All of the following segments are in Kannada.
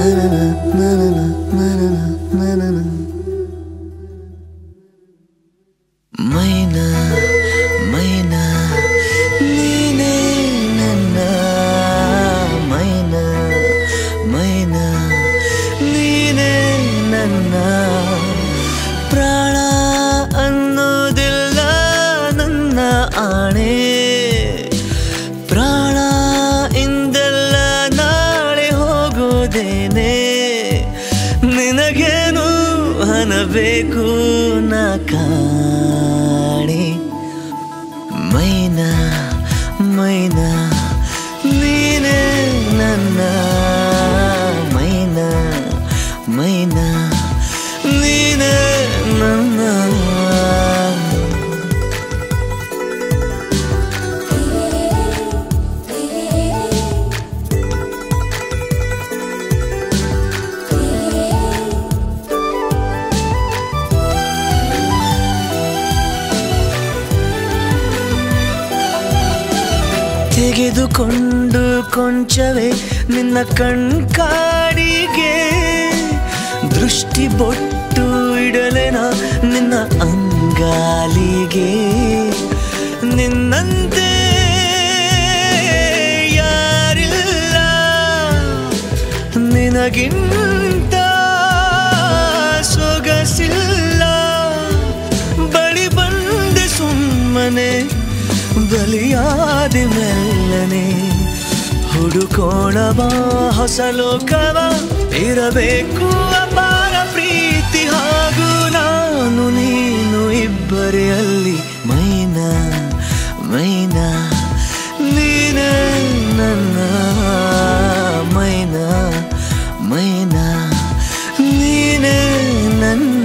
ಮೈನಾ ಮೈನಾ ನೀನೇ ನನ್ನ ಮೈನಾ ಮೈನಾ ನೀನೇ ನನ್ನ ಪ್ರಾಣ ಅನ್ನೋದಿಲ್ಲ ನನ್ನ ಆಣೆ ಪ್ರಾಣ ಇಂದೆಲ್ಲ ನಾಳೆ ಹೋಗೋದೇನೆ ನಿನಗೇನು ಹನಬೇಕು ನಾ ಕಾಣೆ ಮೈನಾ ಮೈನಾ ನೀನೇ ನನ್ನ ಮೈನಾ ಮೈನಾ ನೀನೇ ನನ್ನ ತೆಗೆದುಕೊಂಡು ಕೊಂಚವೇ ನಿನ್ನ ಕಣ್ಕಾಡಿಗೆ ದೃಷ್ಟಿ ಬೊಟ್ಟು ಇಡಲೆನ ನಿನ್ನ ಅಂಗಾಲಿಗೆ ನಿನ್ನಂತೆ ಯಾರಿಲ್ಲ ನಿನಗಿಂತ ಸೊಗಸಿಲ್ಲ ಬಳಿ ಬಂದೆ ಸುಮ್ಮನೆ ಬಲಿಯಾದೆ ಮೆಲ್ಲನೆ ಹುಡುಕೋಣವ ಹೊಸ ಲೋಕವ ಇರಬೇಕು ಅಪಾರ ಪ್ರೀತಿ ಹಾಗೂ ನಾನು ನೀನು ಇಬ್ಬರೇ ಅಲ್ಲಿ ಮೈನಾ ಮೈನಾ ನೀನೇ ನನ್ನ ಮೈನಾ ಮೈನಾ ನೀನೇ ನನ್ನ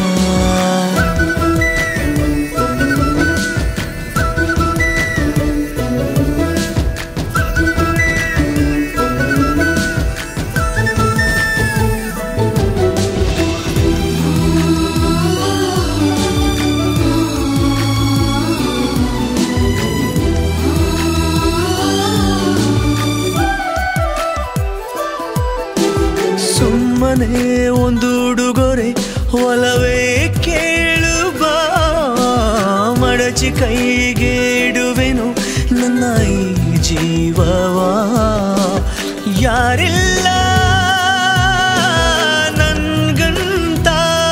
ಸುಮ್ಮನೆ ಒಂದು ಉಡುಗೊರೆ ಒಲವೇ ಕೇಳುವ ಮಡಚಿ ಕೈಗೆ ಇಡುವೆನು ನನ್ನ ಈ ಜೀವವ ಯಾರಿಲ್ಲ ನನ್ಗಂತ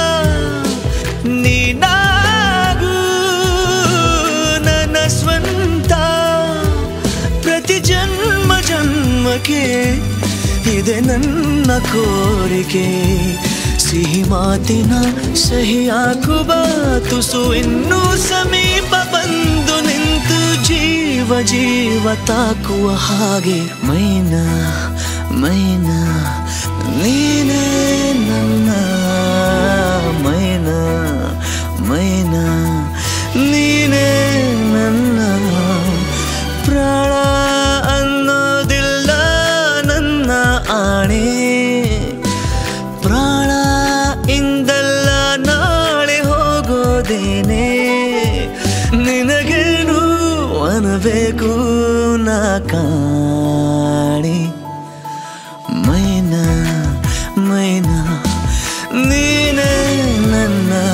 ನೀನಾಗೂ ನನ್ನ ಸ್ವಂತ ಪ್ರತಿ ಜನ್ಮ ಜನ್ಮಕ್ಕೆ ಇದೆ ನನ್ನ ಕೋರಿಕೆ ಸಿಹಿ ಮಾತಿನ ಸಹಿ ಹಾಕುವ ತುಸು ಇನ್ನೂ ಸಮೀಪ ಬಂದು ನಿಂತು ಜೀವ ಜೀವ ತಾಕುವ ಹಾಗೆ ಮೈನಾ ಮೈನಾ ನೀನೇ ನನ್ನ ಮೈನಾ ಮೈನಾ ನೀನೇ ನನ್ನ ಪ್ರಾಣ ಅನ್ನೋದಿಲ್ಲ ನನ್ನ ಆಣೆ ಪ್ರಾಣ ಇಂದಲ್ಲ ನಾಳೆ ಹೋಗೋದೇನೆ ನಿನಗೇನು ಅನಬೇಕು ನಾ ಕಾಣೆ ಮೈನಾ ಮೈನಾ ನೀನೇ ನನ್ನ